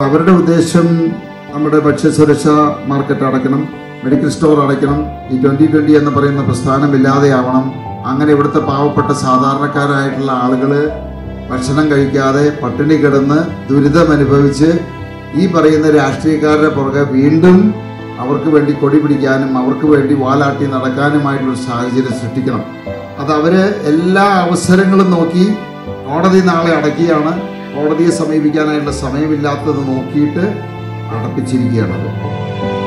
അവരുടെ ഉദ്ദേശം നമ്മുടെ ഭക്ഷ്യസുരക്ഷ മാർക്കറ്റ് അടയ്ക്കണം മെഡിക്കൽ സ്റ്റോർ അടയ്ക്കണം ഈ ട്വന്റി ട്വന്റി എന്ന് പറയുന്ന പ്രസ്ഥാനം ഇല്ലാതെയാവണം അങ്ങനെ ഇവിടുത്തെ പാവപ്പെട്ട സാധാരണക്കാരായിട്ടുള്ള ആളുകൾ ഭക്ഷണം കഴിക്കാതെ പട്ടിണി കിടന്ന് ദുരിതം അനുഭവിച്ച് ഈ പറയുന്ന രാഷ്ട്രീയക്കാരുടെ പുറകെ വീണ്ടും അവർക്ക് വേണ്ടി കൊടി പിടിക്കാനും അവർക്ക് വേണ്ടി വാലാട്ടി നടക്കാനുമായിട്ടുള്ള സാഹചര്യം സൃഷ്ടിക്കണം അത് അവര് എല്ലാ അവസരങ്ങളും നോക്കി കോടതി നാളെ അടയ്ക്കുകയാണ് കോടതിയെ സമീപിക്കാനായിട്ടുള്ള സമയമില്ലാത്തത് നോക്കിയിട്ട് അടപ്പിച്ചിരിക്കുകയാണത്